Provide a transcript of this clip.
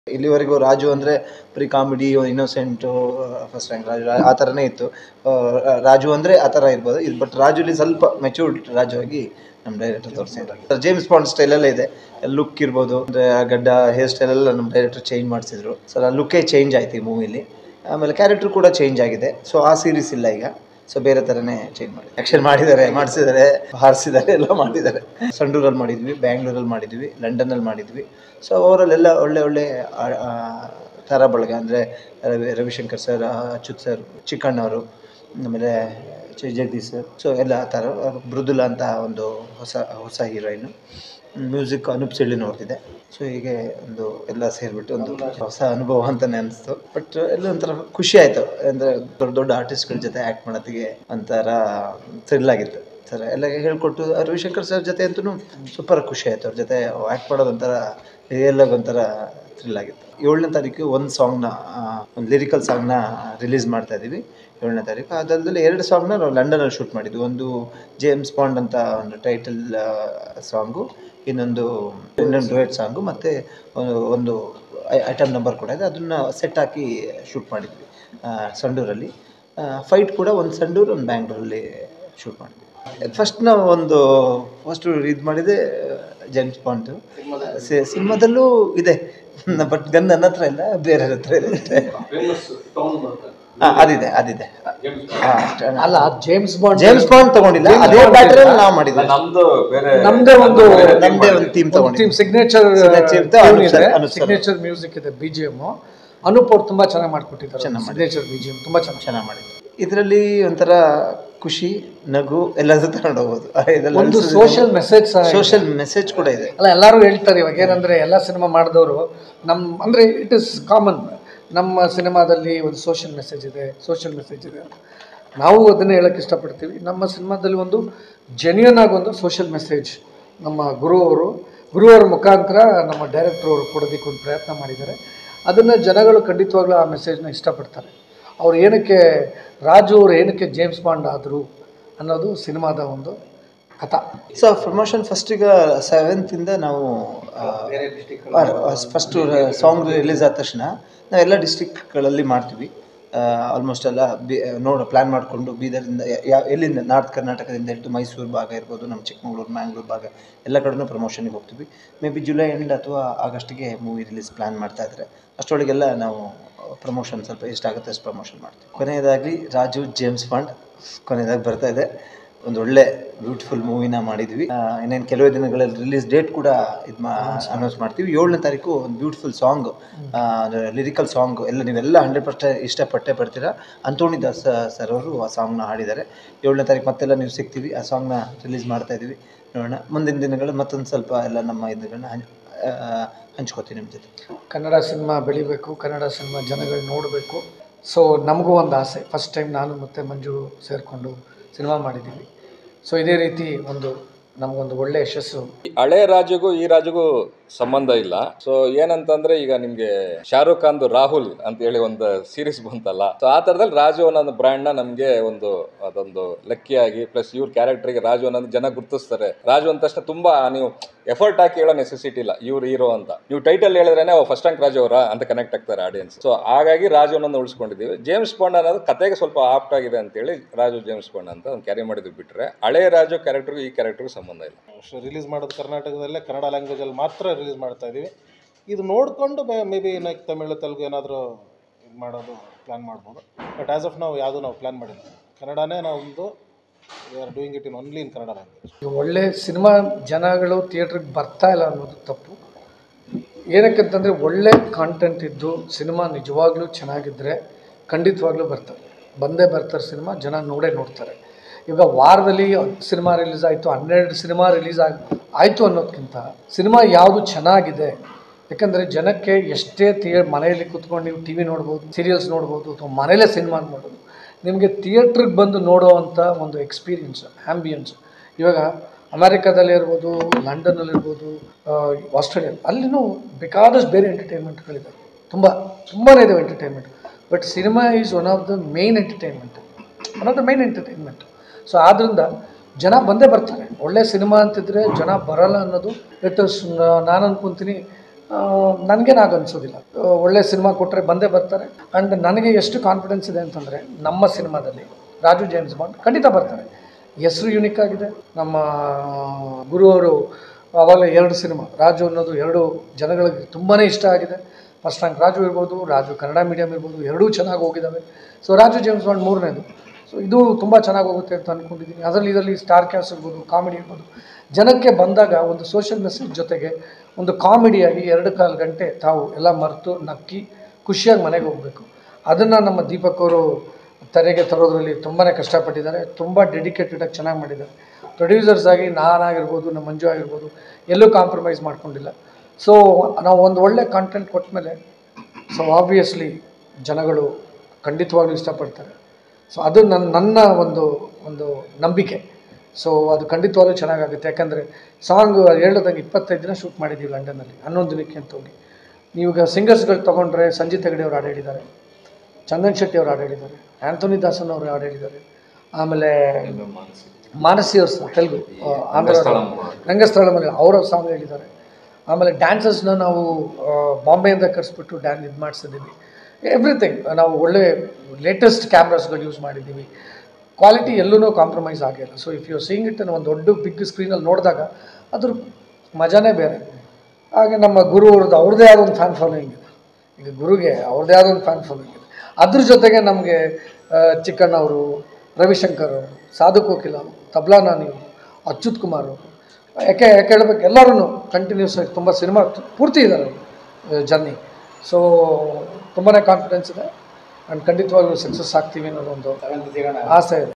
ಇಲ್ಲಿವರೆಗೂ ರಾಜು ಅಂದರೆ ಬರೀ comedy innocent first rank Raju ಆ ಥರನೇ ಇತ್ತು ಆ, ರಾಜು ಅಂದರೆ ಆ ಥರ ಇರ್ಬೋದು ಇದು ಬಟ್ ರಾಜುಲಿ ಸ್ವಲ್ಪ ಮೆಚೂರ್ಡ್ ರಾಜು ಆಗಿ ನಮ್ಮ ಡೈರೆಕ್ಟರ್ ತೋರಿಸಿದ್ರು ಜೇಮ್ಸ್ ಬಾಂಡ್ ಸ್ಟೈಲಲ್ಲೇ ಇದೆ ಲುಕ್ ಇರ್ಬೋದು ಅಂದರೆ ಆ ಗಡ್ಡ ಹೇರ್ ಸ್ಟೈಲ್ ಎಲ್ಲ ನಮ್ಮ ಡೈರೆಕ್ಟರ್ ಚೇಂಜ್ ಮಾಡಿಸಿದ್ರು ಸೊ ಆ ಲುಕ್ಕೇ ಚೇಂಜ್ ಆಯ್ತು ಈ ಮೂವಿಲಿ ಆಮೇಲೆ ಕ್ಯಾರೆಕ್ಟರ್ ಕೂಡ ಚೇಂಜ್ ಆಗಿದೆ ಸೊ ಆ ಸೀರೀಸ್ ಇಲ್ಲ ಈಗ ಸೊ ಬೇರೆ ಥರನೇ ಚೇಂಜ್ ಮಾಡಿ ಆ್ಯಕ್ಷನ್ ಮಾಡಿದ್ದಾರೆ ಮಾಡಿಸಿದ್ದಾರೆ ಹಾರಿಸಿದ್ದಾರೆ ಎಲ್ಲ ಮಾಡಿದ್ದಾರೆ ಸಂಡೂರಲ್ಲಿ ಮಾಡಿದ್ವಿ ಬ್ಯಾಂಗ್ಳೂರಲ್ಲಿ ಮಾಡಿದ್ವಿ ಲಂಡನ್ನಲ್ಲಿ ಮಾಡಿದ್ವಿ ಸೊ ಅವರಲ್ಲೆಲ್ಲ ಒಳ್ಳೆ ಒಳ್ಳೆ ಆ- ಆ ಥರ ಬಳಗ ಅಂದರೆ ರವಿ ರವಿಶಂಕರ್ ಸರ್ ಅಚ್ಯುತ್ ಸರ್ ಚಿಕ್ಕಣ್ಣವರು ಆಮೇಲೆ ಚ- ಜಗದೀಶ್ ಸರ್ ಸೊ ಎಲ್ಲ ಥರ ಮೃದುಲ ಅಂತ ಒಂದು ಹೊಸ ಹೊಸ ಹೀರೋಯಿನು ಮ್ಯೂಸಿಕ್ ಅನೂಪ್ ಸಿಳ್ಳಿನವ್ರದ್ದಿದೆ ಸೊ ಹೀಗೆ ಒಂದು ಎಲ್ಲ ಸೇರಿಬಿಟ್ಟು ಒಂದು ಹೊಸ ಅನುಭವ ಅಂತಲೇ ಅನಿಸ್ತು ಬಟ್ ಎಲ್ಲ ಒಂಥರ ಖುಷಿ ಆಯಿತು ಅಂದರೆ ದೊಡ್ಡ ದೊಡ್ಡ ಆರ್ಟಿಸ್ಟ್ಗಳ ಜೊತೆ ಆ್ಯಕ್ಟ್ ಮಾಡೋದಕ್ಕೆ ಒಂಥರ ಥ್ರಿಲ್ ಆಗಿತ್ತು ಸರ್ ಎಲ್ಲ ಹೇಳ್ಕೊಟ್ಟು ರವಿಶಂಕರ್ ಸರ್ ಜೊತೆ ಅಂತೂ ಸೂಪರ್ ಖುಷಿ ಆಯಿತು ಅವ್ರ ಜೊತೆ ಆ್ಯಕ್ಟ್ ಮಾಡೋದು ಒಂಥರ ರಿಯಲ್ ಆಗಿ ಒಂಥರ ಥ್ರಿಲ್ ಆಗಿತ್ತು ಏಳನೇ ತಾರೀಕು ಒಂದು ಸಾಂಗ್ನ ಒಂದು ಲಿರಿಕಲ್ ಸಾಂಗ್ನ ರಿಲೀಸ್ ಮಾಡ್ತಾ ಇದ್ದೀವಿ ಏಳನೇ ತಾರೀಕು ಅದಲ್ಲದೆ ಎರಡು ಸಾಂಗ್ನ ನಾವು ಲಂಡನಲ್ಲಿ ಶೂಟ್ ಮಾಡಿದ್ವಿ ಒಂದು ಜೇಮ್ಸ್ ಬಾಂಡ್ ಅಂತ ಒಂದು ಟೈಟಲ್ ಸಾಂಗು ಇನ್ನೊಂದು ಇನ್ನೊಂದು ಡುಯೆಟ್ ಸಾಂಗು ಮತ್ತು ಒಂದು ಐಟಮ್ ನಂಬರ್ ಕೂಡ ಇದೆ ಅದನ್ನು ಸೆಟ್ ಹಾಕಿ ಶೂಟ್ ಮಾಡಿದ್ವಿ ಆ, ಸಂಡೂರಲ್ಲಿ ಫೈಟ್ ಕೂಡ ಒಂದು ಸಂಡೂರು ಒಂದು ಬ್ಯಾಂಗ್ಳೂರಲ್ಲಿ ಶೂಟ್ ಮಾಡಿದ್ವಿ ಫಸ್ಟ್ ನಾವು ಒಂದು ಫಸ್ಟ್ ಇದು ಮಾಡಿದೆ ಜೇಮ್ಸ್ ಬಾಂಡು ಸಿನಿಮಾದಲ್ಲೂ ಇದೆ ಬಟ್ ಗನ್ ನನ್ನ ಹತ್ರ ಇಲ್ಲ ಬೇರೆ ಹತ್ರ ಇದೆ ಅಷ್ಟೇ ಹಾ, ಅದಿದೆ ಅದಿದೆ ಹಾ, ಅಷ್ಟೇ. ಅಲ್ಲ ಜೇಮ್ಸ್ ಬಾಂಡ್ ಜೇಮ್ಸ್ ಬಾಂಡ್ ತಗೊಂಡಿಲ್ಲ ಅದೇ ಪ್ಯಾಟರ್ನ್ ನಾವು ಮಾಡಿದ್ವಿ ನಮ್ದು ಬೇರೆ ನಮ್ದೇ ಒಂದು ನಮ್ದೇ ಒಂದು ಥೀಮ್ ಟೀಮ್ ತಗೊಂಡಿದ್ವಿ ಸಿಗ್ನೇಚರ್ Signature ಇತ್ತು, Anup sir- Anup sir. Signature music ಇದೆ ಬಿ ಜಿ ಎಮ್ ಅನೂಪ್ ಅವ್ರು ತುಂಬಾ ಚೆನ್ನಾಗಿ ಮಾಡ್ಕೊಟ್ಟಿದ್ದಾರೆ ಚೆನ್ನಾಗ್ ಸಿಗ್ನೇಚರ್ ಬಿ ಜಿ ಎಮ್ ತುಂಬಾ ಚೆನ್ನಾಗಿ ಚೆನ್ನಾಗಿ ಮಾಡಿದ್ವಿ ಇದರಲ್ಲಿ ಒಂಥರ ಖುಷಿ ನಗು ಎಲ್ಲದೂ ತಗೊಂಡು ಹೋಗ್ಬೋದು ಒಂದು ಸೋಷಿಯಲ್ ಮೆಸೇಜ್ ಸಹ ಇದೆ. ಸೋಷಿಯಲ್ ಮೆಸೇಜ್ ಕೂಡ ಇದೆ ಅಲ್ಲ ಎಲ್ಲರೂ ಹೇಳ್ತಾರೆ ಇವಾಗ ಏನಂದ್ರೆ ಎಲ್ಲ ಸಿನಿಮಾ ಮಾಡಿದವರು ನಮ್ಮ ಅಂದ್ರೆ ಇಟ್ ಇಸ್ ಕಾಮನ್ ನಮ್ಮ ಸಿನಿಮಾದಲ್ಲಿ ಒಂದು ಸೋಷಿಯಲ್ ಮೆಸೇಜ್ ಇದೆ ಸೋಷಿಯಲ್ ಮೆಸೇಜ್ ಇದೆ ಅಂತ ನಾವು ಅದನ್ನೇ ಹೇಳಕ್ಕೆ ಇಷ್ಟಪಡ್ತೀವಿ ನಮ್ಮ ಸಿನಿಮಾದಲ್ಲಿ ಒಂದು ಜೆನ್ಯೂನ್ ಆಗಿ ಒಂದು ಸೋಷಿಯಲ್ ಮೆಸೇಜ್ ನಮ್ಮ ಗುರು ಅವರು ಗುರು ಅವರ ಮುಖಾಂತರ ನಮ್ಮ ಡೈರೆಕ್ಟರ್ ಅವರು ಕೊಡೋದಕ್ಕೆ ಒಂದು ಪ್ರಯತ್ನ ಮಾಡಿದ್ದಾರೆ ಅದನ್ನು ಜನಗಳು ಖಂಡಿತವಾಗ್ಲೂ ಆ ಮೆಸೇಜ್ನ ಇಷ್ಟಪಡ್ತಾರೆ ಅವ್ರು ಏನಕ್ಕೆ ರಾಜು ಅವರು ಏನಕ್ಕೆ ಜೇಮ್ಸ್ ಬಾಂಡ್ ಆದರು ಅನ್ನೋದು ಸಿನಿಮಾದ ಒಂದು ಕಥಾ ಸೊ ಪ್ರಮೋಷನ್ ಫಸ್ಟ್ ಈಗ ಸೆವೆಂತ್ ಇಂದ ನಾವು ಫಸ್ಟ್ ಸಾಂಗ್ ರಿಲೀಸ್ ಆದ ತಕ್ಷಣ ನಾವೆಲ್ಲ ಡಿಸ್ಟಿಕ್ಗಳಲ್ಲಿ ಮಾಡ್ತೀವಿ ಆಲ್ಮೋಸ್ಟ್ ಎಲ್ಲ ಬಿ ನೋಡ ಪ್ಲ್ಯಾನ್ ಮಾಡಿಕೊಂಡು ಬೀದರಿಂದ ಯಾವ ಎಲ್ಲಿಂದ ನಾರ್ತ್ ಕರ್ನಾಟಕದಿಂದ ಹಿಡಿದು ಮೈಸೂರು ಭಾಗ ಇರ್ಬೋದು ನಮ್ಮ ಚಿಕ್ಕಮಗಳೂರು ಮ್ಯಾಂಗ್ಳೂರು ಭಾಗ ಎಲ್ಲ ಕಡೆನೂ ಪ್ರಮೋಷನ್ಗೆ ಹೋಗ್ತೀವಿ ಮೇ ಬಿ ಜುಲೈ ಎಂಡ್ ಅಥವಾ ಆಗಸ್ಟ್ಗೆ ಮೂವಿ ರಿಲೀಸ್ ಪ್ಲ್ಯಾನ್ ಮಾಡ್ತಾ ಇದ್ದಾರೆ ಅಷ್ಟರೊಳಗೆಲ್ಲ ನಾವು ಪ್ರಮೋಷನ್ ಸ್ವಲ್ಪ ಎಷ್ಟಾಗುತ್ತೆ ಅಷ್ಟು ಪ್ರಮೋಷನ್ ಮಾಡ್ತೀವಿ ಕೊನೆಯದಾಗಲಿ ರಾಜು ಜೇಮ್ಸ್ ಬಾಂಡ್ ಕೊನೆಯದಾಗಿ ಬರ್ತಾ ಇದೆ ಒಂದು ಒಳ್ಳೆ ಬ್ಯೂಟಿಫುಲ್ ಮೂವಿನ ಮಾಡಿದ್ವಿ ಆ, ಇನ್ನೇನು ಕೆಲವೇ ದಿನಗಳಲ್ಲಿ ರಿಲೀಸ್ ಡೇಟ್ ಕೂಡ ಇದು ಮಾ ಅನೌನ್ಸ್ ಮಾಡ್ತೀವಿ ಏಳನೇ ತಾರೀಕು ಒಂದು ಬ್ಯೂಟಿಫುಲ್ ಸಾಂಗ್ ಲಿರಿಕಲ್ ಸಾಂಗ್ ಎಲ್ಲ ನೀವೆಲ್ಲ ಹಂಡ್ರೆಡ್ ಪರ್ಸೆಂಟ್ ಇಷ್ಟಪಟ್ಟೆ ಪಡ್ತೀರಾ ಅಂತೋಣಿ ದಾಸ್ ಸರ್ ಅವರು ಆ ಸಾಂಗ್ನ ಹಾಡಿದ್ದಾರೆ ಏಳನೇ ತಾರೀಕು ಮತ್ತೆಲ್ಲ ನೀವು ಸಿಗ್ತೀವಿ ಆ ಸಾಂಗ್ನ ರಿಲೀಸ್ ಮಾಡ್ತಾ ಇದ್ದೀವಿ ನೋಡೋಣ ಮುಂದಿನ ದಿನಗಳು ಮತ್ತೊಂದು ಸ್ವಲ್ಪ ಎಲ್ಲ ನಮ್ಮ ಇದನ್ನ ಹಂಚ್ ಆ, ಹಂಚ್ಕೋತೀವಿ ನಿಮ್ಮ ಜೊತೆ ಕನ್ನಡ ಸಿನಿಮಾ ಬೆಳಿಬೇಕು ಕನ್ನಡ ಸಿನಿಮಾ ಜನಗಳು ನೋಡಬೇಕು ಸೊ ನಮಗೂ ಒಂದು ಆಸೆ ಫಸ್ಟ್ ಟೈಮ್ ನಾನು ಮತ್ತು ಮಂಜು ಸೇರಿಕೊಂಡು ಸಿನಿಮಾ ಮಾಡಿದ್ದೀವಿ ಸೊ ಇದೇ ರೀತಿ ಒಂದು ನಮಗೊಂದು ಒಳ್ಳೆ ಯಶಸ್ಸು ಹಳೆ ರಾಜುಗೂ ಈ ರಾಜುಗೂ ಸಂಬಂಧ ಇಲ್ಲ ಸೊ ಏನಂತಂದ್ರೆ ಈಗ ನಿಮ್ಗೆ ಶಾರುಖ್ ಖಾನ್ದು ರಾಹುಲ್ ಅಂತ ಹೇಳಿ ಒಂದು ಸೀರೀಸ್ ಬಂತಲ್ಲ ಸೊ ಆ ತರದಲ್ಲಿ ರಾಜು ಅನ್ನೋ ಬ್ರ್ಯಾಂಡ್ ನ ನಮ್ಗೆ ಒಂದು ಅದೊಂದು ಲಕ್ಕಿಯಾಗಿ ಪ್ಲಸ್ ಇವ್ರ ಕ್ಯಾರೆಕ್ಟರ್ಗೆ ರಾಜು ಅನ್ನೋದು ಜನ ಗುರ್ತಿಸ್ತಾರೆ ರಾಜು ಅಂದ ತಕ್ಷಣ ತುಂಬಾ ನೀವು ಎಫರ್ಟ್ ಹಾಕಿ ಹೇಳೋ ನೆಸೆಸಿಟಿ ಇಲ್ಲ ಇವ್ರು ಹೀರೋ ಅಂತ ನೀವು ಟೈಟಲ್ ಹೇಳಿದ್ರೇನೆ ಫಸ್ಟ್ ರ್ಯಾಂಕ್ ರಾಜು ಅವರ ಅಂತ ಕನೆಕ್ಟ್ ಆಗ್ತಾರೆ ಆಡಿಯನ್ಸ್ ಸೊ ಹಾಗಾಗಿ ರಾಜು ಅನ್ನೋದು ಉಳಿಸ್ಕೊಂಡಿದ್ದೀವಿ ಜೇಮ್ಸ್ ಬಾಂಡ್ ಅನ್ನೋದು ಕತೆಗೆ ಸ್ವಲ್ಪ ಆಪ್ಟ್ ಆಗಿದೆ ಅಂತೇಳಿ ರಾಜು ಜೇಮ್ಸ್ ಬಾಂಡ್ ಅಂತ ಒಂದು ಕ್ಯಾರಿ ಮಾಡಿದ್ವಿ ಬಿಟ್ರೆ ಹಳೆ ರಾಜು ಕ್ಯಾರೆಕ್ಟರ್ಗೂ ಈ ಕ್ಯಾರೆಕ್ಟರ್ಗೂ ಸಂಬಂಧ ಇಲ್ಲ ರಿಲೀಸ್ ಮಾಡೋದು ಕರ್ನಾಟಕದಲ್ಲೇ ಕನ್ನಡ ಲ್ಯಾಂಗ್ವೇಜಲ್ಲಿ ಮಾತ್ರ ರಿಲೀಸ್ ಮಾಡ್ತಾ ಇದ್ದೀವಿ ಇದು ನೋಡಿಕೊಂಡು maybe like Tamil Telugu ಏನಾದರೂ ಇದು ಮಾಡೋದು ಪ್ಲ್ಯಾನ್ ಮಾಡ್ಬೋದು ಬಟ್ ಆ್ಯಸ್ ಆಫ್ ನಾವು ಯಾವುದೂ ನಾವು ಪ್ಲ್ಯಾನ್ ಮಾಡಿಲ್ಲ ಕನ್ನಡನೇ ನಾವು ಒಂದು we are doing it in only in Kannada language ಈಗ ಒಳ್ಳೆ ಸಿನಿಮಾ ಜನಗಳು ಥಿಯೇಟ್ರಿಗೆ ಬರ್ತಾ ಇಲ್ಲ ಅನ್ನೋದು ತಪ್ಪು ಏನಕ್ಕಂತಂದರೆ ಒಳ್ಳೆ ಕಾಂಟೆಂಟ್ ಇದ್ದು ಸಿನಿಮಾ ನಿಜವಾಗ್ಲೂ ಚೆನ್ನಾಗಿದ್ದರೆ ಖಂಡಿತವಾಗ್ಲೂ ಬರ್ತಾರೆ ಬಂದೇ ಬರ್ತಾರೆ ಸಿನಿಮಾ ಜನ ನೋಡೇ ನೋಡ್ತಾರೆ ಈಗ ವಾರದಲ್ಲಿ ಸಿನಿಮಾ ರಿಲೀಸ್ ಆಯಿತು ಹನ್ನೆರಡು ಸಿನಿಮಾ ರಿಲೀಸ್ ಆಗಿ ಆಯಿತು ಅನ್ನೋದಕ್ಕಿಂತ ಸಿನಿಮಾ ಯಾವುದು ಚೆನ್ನಾಗಿದೆ ಯಾಕಂದರೆ ಜನಕ್ಕೆ ಎಷ್ಟೇ ಥಿಯೇ ಮನೆಯಲ್ಲಿ ಕೂತ್ಕೊಂಡು ನೀವು ಟಿ ವಿ ನೋಡ್ಬೋದು ಸೀರಿಯಲ್ಸ್ ನೋಡ್ಬೋದು ಅಥವಾ ಮನೇಲೇ ಸಿನಿಮಾ ನೋಡ್ಬೋದು ನಿಮಗೆ ಥಿಯೇಟ್ರಿಗೆ ಬಂದು ನೋಡೋವಂಥ ಒಂದು ಎಕ್ಸ್ಪೀರಿಯನ್ಸ್ ಆ್ಯಂಬಿಯನ್ಸ್ ಇವಾಗ ಅಮೆರಿಕಾದಲ್ಲಿ ಇರ್ಬೋದು ಲಂಡನ್ನಲ್ಲಿ ಇರ್ಬೋದು ಆಸ್ಟ್ರೇಲಿಯಾ ಅಲ್ಲಿನೂ ಬೇಕಾದಷ್ಟು ಬೇರೆ ಎಂಟರ್ಟೈನ್ಮೆಂಟ್ಗಳಿದೆ ತುಂಬ ತುಂಬಾ ಇದಾವೆ entertainment but cinema is one of the main entertainment one of the main entertainment so ಆದ್ದರಿಂದ ಜನ ಬಂದೇ ಬರ್ತಾರೆ ಒಳ್ಳೆ ಸಿನಿಮಾ ಅಂತಿದ್ರೆ ಜನ ಬರಲ್ಲ ಅನ್ನೋದು ಇಟ್ ನಾನು ಅನ್ಕೊಂತೀನಿ ನನಗೇನು ಆಗ ಅನ್ಸೋದಿಲ್ಲ ಆ, ಒಳ್ಳೆ ಸಿನಿಮಾ ಕೊಟ್ಟರೆ ಬಂದೇ ಬರ್ತಾರೆ ಆ್ಯಂಡ್ ನನಗೆ ಎಷ್ಟು ಕಾನ್ಫಿಡೆನ್ಸ್ ಇದೆ ಅಂತಂದರೆ ನಮ್ಮ ಸಿನಿಮಾದಲ್ಲಿ ರಾಜು ಜೇಮ್ಸ್ ಬಾಂಡ್ ಖಂಡಿತ ಬರ್ತಾರೆ ಹೆಸರು ಯುನಿಕ್ ಆಗಿದೆ ನಮ್ಮ ಗುರು ಅವರು ಆವಾಗಲೇ ಎರಡು ಸಿನಿಮಾ ರಾಜು ಅನ್ನೋದು ಎರಡು ಜನಗಳಿಗೆ ತುಂಬಾ ಇಷ್ಟ ಆಗಿದೆ ಫಸ್ಟ್ ರ್ಯಾಂಕ್ ರಾಜು ಇರ್ಬೋದು ರಾಜು ಕನ್ನಡ ಮೀಡಿಯಮ್ ಇರ್ಬೋದು ಎರಡೂ ಚೆನ್ನಾಗಿ ಹೋಗಿದ್ದಾವೆ ಸೊ ರಾಜು ಜೇಮ್ಸ್ ಬಾಂಡ್ ಮೂರನೇದು ಸೊ ಇದು ತುಂಬ ಚೆನ್ನಾಗಿ ಹೋಗುತ್ತೆ ಅಂತ ಅಂದ್ಕೊಂಡಿದ್ದೀನಿ ಅದರಲ್ಲಿ ಇದರಲ್ಲಿ ಸ್ಟಾರ್ ಕ್ಯಾಸ್ಟ್ ಇರ್ಬೋದು ಕಾಮಿಡಿ ಇರ್ಬೋದು ಜನಕ್ಕೆ ಬಂದಾಗ ಒಂದು ಸೋಷಿಯಲ್ ಮೆಸೇಜ್ ಜೊತೆಗೆ ಒಂದು ಕಾಮಿಡಿಯಾಗಿ ಎರಡು ಕಾಲು ಗಂಟೆ ತಾವು ಎಲ್ಲ ಮರೆತು ನಕ್ಕಿ ಖುಷಿಯಾಗಿ ಮನೆಗೆ ಹೋಗಬೇಕು ಅದನ್ನು ನಮ್ಮ ದೀಪಕ್ ಅವರು ತೆರೆಗೆ ತರೋದ್ರಲ್ಲಿ ತುಂಬಾ ಕಷ್ಟಪಟ್ಟಿದ್ದಾರೆ ತುಂಬ ಡೆಡಿಕೇಟೆಡಾಗಿ ಚೆನ್ನಾಗಿ ಮಾಡಿದ್ದಾರೆ ಪ್ರೊಡ್ಯೂಸರ್ಸ್ ಆಗಿ ನಾನಾಗಿರ್ಬೋದು ನಮ್ಮ ಮಂಜು ಆಗಿರ್ಬೋದು ಎಲ್ಲೂ ಕಾಂಪ್ರಮೈಸ್ ಮಾಡ್ಕೊಂಡಿಲ್ಲ ಸೊ ನಾವು ಒಂದು ಒಳ್ಳೆ ಕಾಂಟೆಂಟ್ ಕೊಟ್ಟ ಸೊ ಆಬ್ವಿಯಸ್ಲಿ ಜನಗಳು ಖಂಡಿತವಾಗ್ಲೂ ಇಷ್ಟಪಡ್ತಾರೆ ಸೊ ಅದು ನನ್ನ ನನ್ನ ಒಂದು ಒಂದು ನಂಬಿಕೆ ಸೊ ಅದು ಖಂಡಿತವಾಗ್ಲೂ ಚೆನ್ನಾಗಾಗುತ್ತೆ ಯಾಕಂದರೆ ಸಾಂಗ್ ಹೇಳ್ದಂಗೆ ಇಪ್ಪತ್ತೈದು ದಿನ ಶೂಟ್ ಮಾಡಿದ್ದೀವಿ ಲಂಡನ್ನಲ್ಲಿ ಹನ್ನೊಂದು ದಿನಕ್ಕೆ ಅಂತ ಹೋಗಿ ನೀವೀಗ ಸಿಂಗರ್ಸ್ಗಳು ತೊಗೊಂಡ್ರೆ ಸಂಜೀತ್ ಹೆಗಡೆ ಅವರು ಹಾಡು ಹೇಳಿದ್ದಾರೆ ಚಂದನ್ ಶೆಟ್ಟಿ ಅವರು ಹಾಡು ಹೇಳಿದ್ದಾರೆ ಆ್ಯಂಥೋನಿ ದಾಸನ್ ಅವರು ಹಾಡು ಹೇಳಿದ್ದಾರೆ ಆಮೇಲೆ ಮಾನಸಿ ಅವ್ರ ಸ- ತೆಲುಗು ಆ, ಆಂಧ್ರ ರಂಗಸ್ಥಳಮಲ್ಲಿ ಅವರ ಸಾಂಗ್ ಹೇಳಿದ್ದಾರೆ ಆಮೇಲೆ ಡ್ಯಾನ್ಸಸ್ನ ನಾವು ಆ, ಬಾಂಬೆಯಿಂದ ಕರೆಸ್ಬಿಟ್ಟು ಡ್ಯಾನ್ ಇದು ಮಾಡಿಸಿದ್ದೀವಿ ಎವ್ರಿಥಿಂಗ್ ನಾವು ಒಳ್ಳೆ ಲೇಟೆಸ್ಟ್ ಕ್ಯಾಮ್ರಾಸ್ಗಳು ಯೂಸ್ ಮಾಡಿದ್ದೀವಿ ಕ್ವಾಲಿಟಿ ಎಲ್ಲೂ ಕಾಂಪ್ರಮೈಸ್ ಆಗಿಲ್ಲ so if you seeing it ಒಂದು ದೊಡ್ಡ ಬಿಗ್ ಸ್ಕ್ರೀನಲ್ಲಿ ನೋಡಿದಾಗ ಅದ್ರ ಮಜಾನೇ ಬೇರೆ ಹಾಗೆ ನಮ್ಮ ಗುರು ಅವ್ರದ್ದು ಅವ್ರದ್ದೇ ಆದ ಒಂದು ಫ್ಯಾನ್ ಫಾಲೋಯಿಂಗ್ ಇದೆ ಈಗ ಗುರುಗೆ ಅವ್ರದ್ದೇ ಆದ ಒಂದು ಫ್ಯಾನ್ ಫಾಲೋಯಿಂಗ್ ಇದೆ ಅದ್ರ ಜೊತೆಗೆ ನಮಗೆ ಚಿಕ್ಕಣ್ಣ ಅವರು ರವಿಶಂಕರ್ ಅವರು ಸಾಧು ಕೋಕಿಲ ಅವರು ತಬ್ಲಾ ನಾನಿ ಅವರು ಅಚ್ಯುತ್ ಕುಮಾರ್ ಅವರು ಯಾಕೆ ಯಾಕೆ ಹೇಳ್ಬೇಕು ಎಲ್ಲರೂ ಕಂಟಿನ್ಯೂಸ್ ಆಗಿ ತುಂಬ ಸಿನಿಮಾ ಪೂರ್ತಿ ಇದ್ದಾರೆ ಅವರು ಜರ್ನಿ ಸೊ ತುಂಬಾ ಕಾನ್ಫಿಡೆನ್ಸ್ ಇದೆ ಆ್ಯಂಡ್ ಖಂಡಿತವಾಗ್ಲೂ ಸಕ್ಸಸ್ ಆಗ್ತೀವಿ ಅನ್ನೋದೊಂದು ಆಸೆ ಇದೆ